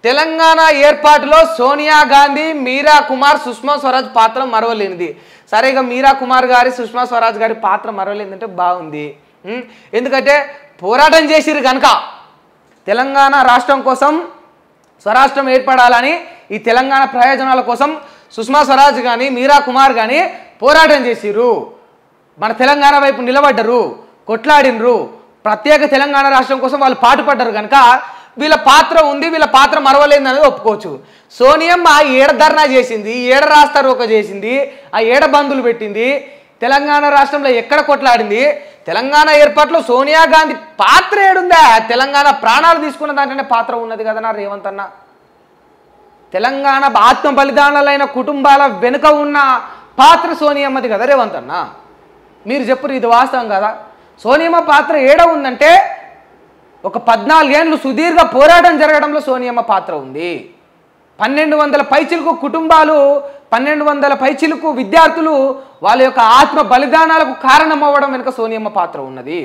తెలంగాణ ఏర్పాటులో సోనియా గాంధీ మీరా కుమార్ సుష్మా స్వరాజ్ పాత్ర మరవలేనిది సరే ఇక మీరా కుమార్ గారి సుష్మా స్వరాజ్ గారి పాత్ర మరవలేనిదంటే బాగుంది ఉం? ఎందుకంటే పోరాటం చేసిరు కనుక తెలంగాణ రాష్ట్రం కోసం స్వరాష్ట్రం ఏర్పడాలని ఈ తెలంగాణ ప్రయోజనాల కోసం సుష్మా స్వరాజ్ కానీ మీరా కుమార్ కానీ పోరాటం చేసిర్రు మన తెలంగాణ వైపు నిలబడ్డరు కొట్లాడినరు ప్రత్యేక తెలంగాణ రాష్ట్రం కోసం వాళ్ళు పాటుపడ్డారు కనుక వీళ్ళ పాత్ర ఉంది వీళ్ళ పాత్ర మరవలేదు అనేది ఒప్పుకోవచ్చు సోనియమ్మ ఏడ ధర్నా చేసింది ఏడ రాస్తారు ఒక చేసింది ఆ ఏడ బంధులు పెట్టింది తెలంగాణ రాష్ట్రంలో ఎక్కడ కొట్లాడింది తెలంగాణ ఏర్పాట్లో సోనియా గాంధీ పాత్ర ఏడుందా తెలంగాణ ప్రాణాలు తీసుకున్న దాంట్లోనే పాత్ర ఉన్నది కదా నా రేవంత్ అన్న తెలంగాణ ఆత్మ బలిదానాలైన కుటుంబాల వెనుక ఉన్న పాత్ర సోనియమ్మది కదా రేవంత్ అన్న మీరు చెప్పరు ఇది వాస్తవం కదా సోనియమ్మ పాత్ర ఏడ ఉందంటే ఒక పద్నాలుగేండ్లు సుదీర్ఘ పోరాటం జరగడంలో సోనియమ్మ పాత్ర ఉంది పన్నెండు వందల పైచిలుకు కుటుంబాలు పన్నెండు వందల పైచిలుకు విద్యార్థులు వాళ్ళ యొక్క ఆత్మ బలిదానాలకు కారణమవ్వడం వెనుక సోనియమ్మ పాత్ర ఉన్నది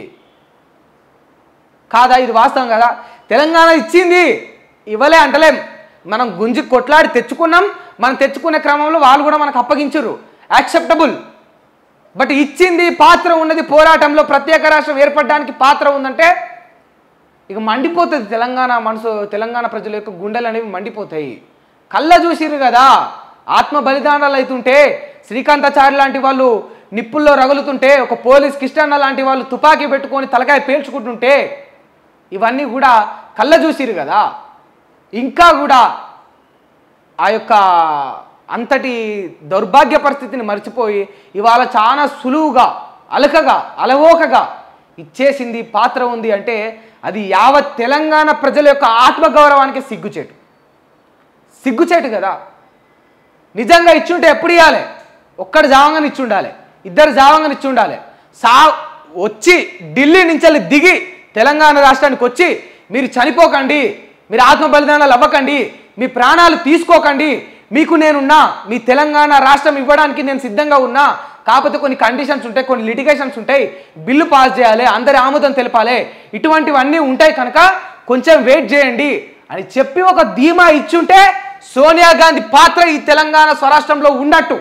కాదా ఇది వాస్తవం కదా తెలంగాణ ఇచ్చింది ఇవ్వలే అంటలేం మనం గుంజి కొట్లాడి తెచ్చుకున్నాం మనం తెచ్చుకునే క్రమంలో వాళ్ళు కూడా మనకు అప్పగించరు యాక్సెప్టబుల్ బట్ ఇచ్చింది పాత్ర ఉన్నది పోరాటంలో ప్రత్యేక రాష్ట్రం ఏర్పడడానికి పాత్ర ఉందంటే ఇక మండిపోతుంది తెలంగాణ మనసు తెలంగాణ ప్రజల యొక్క గుండెలు అనేవి మండిపోతాయి కళ్ళ చూసిరు కదా ఆత్మ బలిదానాలు అవుతుంటే శ్రీకాంతాచారి లాంటి వాళ్ళు నిప్పుల్లో రగులుతుంటే ఒక పోలీస్ కిష్టన్న లాంటి వాళ్ళు తుపాకీ పెట్టుకొని తలకాయ పేల్చుకుంటుంటే ఇవన్నీ కూడా కళ్ళ చూసిరు కదా ఇంకా కూడా ఆ యొక్క అంతటి దౌర్భాగ్య పరిస్థితిని మర్చిపోయి ఇవాళ చాలా సులువుగా అలకగా అలవోకగా ఇచ్చేసింది పాత్ర ఉంది అంటే అది యావత్ తెలంగాణ ప్రజల యొక్క ఆత్మగౌరవానికి సిగ్గుచేటు సిగ్గుచేటు కదా నిజంగా ఇచ్చుంటే ఎప్పుడు ఇవ్వాలి ఒక్కడు జావంగాని ఇచ్చి ఉండాలి ఇద్దరు జావంగాని ఇచ్చి ఉండాలి సా వచ్చి ఢిల్లీ నుంచి వెళ్ళి దిగి తెలంగాణ రాష్ట్రానికి వచ్చి మీరు చనిపోకండి మీరు ఆత్మ బలిదానాలు అవ్వకండి మీ ప్రాణాలు తీసుకోకండి మీకు నేనున్నా మీ తెలంగాణ రాష్ట్రం ఇవ్వడానికి నేను సిద్ధంగా ఉన్నా కాకపోతే కొన్ని కండిషన్స్ ఉంటాయి కొన్ని లిటిగేషన్స్ ఉంటాయి బిల్లు పాస్ చేయాలి అందరి ఆమోదం తెలపాలి ఇటువంటివన్నీ ఉంటాయి కనుక కొంచెం వెయిట్ చేయండి అని చెప్పి ఒక ధీమా ఇచ్చుంటే సోనియా గాంధీ పాత్ర ఈ తెలంగాణ స్వరాష్ట్రంలో ఉన్నట్టు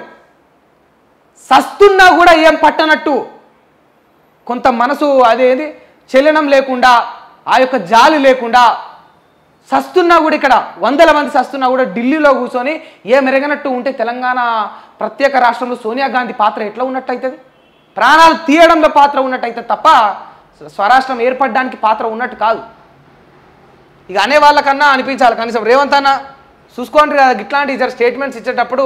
సస్తున్నా కూడా ఏం పట్టనట్టు కొంత మనసు అదేది చెల్లనం లేకుండా ఆ యొక్క జాలి లేకుండా సస్తున్నా కూడా ఇక్కడ వందల మంది సస్తున్నా కూడా ఢిల్లీలో కూర్చొని ఏ మెరగనట్టు ఉంటే తెలంగాణ ప్రత్యేక రాష్ట్రంలో సోనియా గాంధీ పాత్ర ఎట్లా ఉన్నట్టు అవుతుంది ప్రాణాలు తీయడంలో పాత్ర ఉన్నట్టయితే తప్ప స్వరాష్ట్రం ఏర్పడడానికి పాత్ర ఉన్నట్టు కాదు ఇక అనే వాళ్ళకన్నా అనిపించాలి కనీసం రేవంత్ అన్న చూసుకోండి కదా ఇట్లాంటి ఇద్దరు స్టేట్మెంట్స్ ఇచ్చేటప్పుడు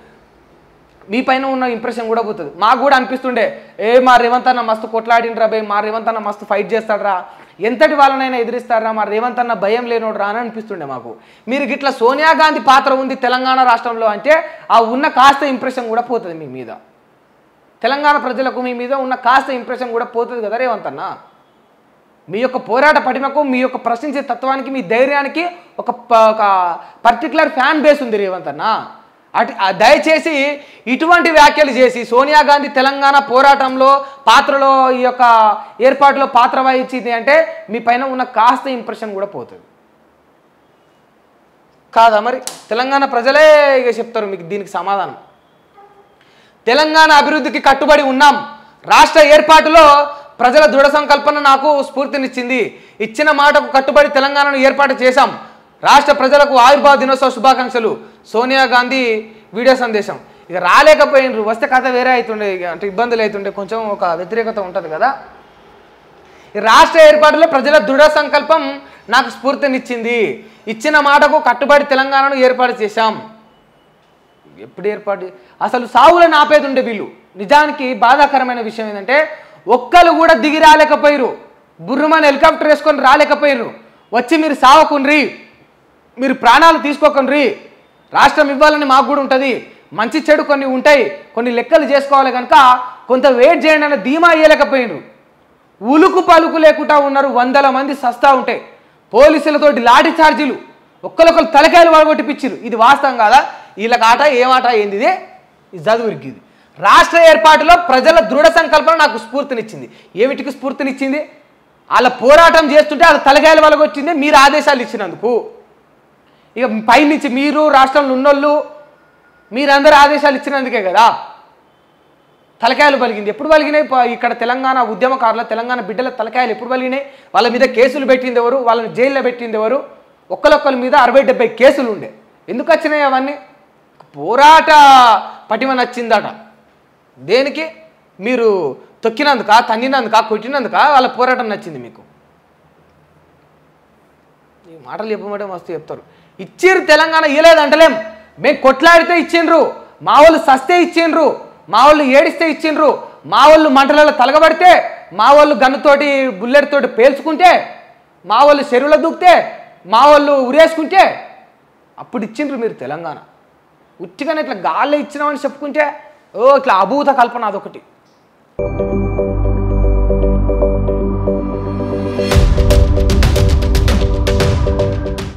మీ పైన ఉన్న ఇంప్రెషన్ కూడా పోతుంది మాకు కూడా అనిపిస్తుండే ఏ మా రేవంత్ అన్న మస్తు కొట్లాడిండ్రా బే మా రేవంత్ అన్న మస్తు ఫైట్ చేస్తాడ్రా ఎంతటి వాళ్ళనైనా ఎదిరిస్తారా మా రేవంత్ అన్న భయం లేనోడ్రా అని అనిపిస్తుండే మాకు మీరు గిట్లా సోనియా గాంధీ పాత్ర ఉంది తెలంగాణ రాష్ట్రంలో అంటే ఆ ఉన్న కాస్త ఇంప్రెషన్ కూడా పోతుంది మీ మీద తెలంగాణ ప్రజలకు మీ మీద ఉన్న కాస్త ఇంప్రెషన్ కూడా పోతుంది కదా రేవంత్ అన్న మీ యొక్క పోరాట పటిమకు మీ యొక్క ప్రశ్నించే తత్వానికి మీ ధైర్యానికి ఒక ప- ఒక పర్టికులర్ ఫ్యాన్ బేస్ ఉంది రేవంత్ అన్న అటు ఆ దయచేసి ఇటువంటి వ్యాఖ్యలు చేసి సోనియా గాంధీ తెలంగాణ పోరాటంలో పాత్రలో ఈ యొక్క ఏర్పాటులో పాత్ర వహించింది అంటే మీ పైన ఉన్న కాస్త ఇంప్రెషన్ కూడా పోతుంది కాదా మరి తెలంగాణ ప్రజలే ఇక చెప్తారు మీకు దీనికి సమాధానం తెలంగాణ అభివృద్ధికి కట్టుబడి ఉన్నాం రాష్ట్ర ఏర్పాటులో ప్రజల దృఢ సంకల్పన నాకు స్ఫూర్తినిచ్చింది ఇచ్చిన మాటకు కట్టుబడి తెలంగాణను ఏర్పాటు చేశాం రాష్ట్ర ప్రజలకు ఆవిర్భావ దినోత్సవ శుభాకాంక్షలు సోనియా గాంధీ వీడియో సందేశం ఇక రాలేకపోయినరు వస్తే కథ వేరే అవుతుండే ఇక అంటే ఇబ్బందులు అవుతుండే కొంచెం ఒక వ్యతిరేకత ఉంటుంది కదా ఈ రాష్ట్ర ఏర్పాటులో ప్రజల దృఢ సంకల్పం నాకు స్ఫూర్తినిచ్చింది ఇచ్చిన మాటకు కట్టుబడి తెలంగాణను ఏర్పాటు చేశాం ఎప్పుడు ఏర్పాటు అసలు సావులను ఆపేది ఉండే వీళ్ళు నిజానికి బాధాకరమైన విషయం ఏంటంటే ఒక్కరు కూడా దిగి రాలేకపోయారు బుర్రమని హెలికాప్టర్ వేసుకొని రాలేకపోయారు వచ్చి మీరు సావకుండ్రి మీరు ప్రాణాలు తీసుకోకుండ్రి రాష్ట్రం ఇవ్వాలని మాకు కూడా ఉంటుంది మంచి చెడు కొన్ని ఉంటాయి కొన్ని లెక్కలు చేసుకోవాలి కనుక కొంత వెయిట్ చేయండి అన్న ధీమా ఇయ్యలేకపోయినరు ఉలుకు పలుకు లేకుండా ఉన్నారు వందల మంది సస్తా ఉంటాయి పోలీసులతోటి లాఠీ ఛార్జీలు ఒక్కరొకరు తలకాయలు వడగొట్టిపిచ్చిరు ఇది వాస్తవం కాదా వీళ్ళకి ఆట ఏమాట ఏంది ఇది ఇది చదువురికి ఇది రాష్ట్ర ఏర్పాటులో ప్రజల దృఢ సంకల్పన నాకు స్ఫూర్తినిచ్చింది ఏమిటికి స్ఫూర్తినిచ్చింది వాళ్ళ పోరాటం చేస్తుంటే వాళ్ళ తలకాయలు వలగొచ్చింది మీరు ఆదేశాలు ఇచ్చినందుకు ఇక పైనుంచి మీరు రాష్ట్రంలో ఉన్నోళ్ళు మీరందరూ ఆదేశాలు ఇచ్చినందుకే కదా తలకాయలు పలిగింది ఎప్పుడు పలిగినాయి ప- ఇక్కడ తెలంగాణ ఉద్యమకారుల తెలంగాణ బిడ్డల తలకాయలు ఎప్పుడు పలిగినాయి వాళ్ళ మీద కేసులు పెట్టింది ఎవరు వాళ్ళని జైల్లో పెట్టింది ఎవరు ఒక్కరొక్కరి మీద అరవై డెబ్బై కేసులు ఉండే ఎందుకు వచ్చినాయి అవన్నీ పోరాట పటిమ నచ్చిందట దేనికి మీరు తొక్కినందుక తన్నినందుక కొట్టినందుక వాళ్ళ పోరాటం నచ్చింది మీకు ఈ మాటలు చెప్పమంటే మస్తు చెప్తారు ఇచ్చిర్రు తెలంగాణ ఇవ్వలేదు అంటలేం మేము కొట్లాడితే ఇచ్చిండ్రు మా వాళ్ళు సస్తే ఇచ్చిండ్రు మా వాళ్ళు ఏడిస్తే ఇచ్చిండ్రు మా వాళ్ళు మంటలలో తలగబడితే మా వాళ్ళు గన్నుతోటి బుల్లెట్ తోటి పేల్చుకుంటే మా వాళ్ళు చెరువులో దూకితే మా వాళ్ళు ఉరేసుకుంటే అప్పుడు ఇచ్చిండ్రు మీరు తెలంగాణ ఉట్టిగానే ఇట్లా గాల్లో ఇచ్చినామని చెప్పుకుంటే ఓ ఇట్లా అభూత కల్పన అదొకటి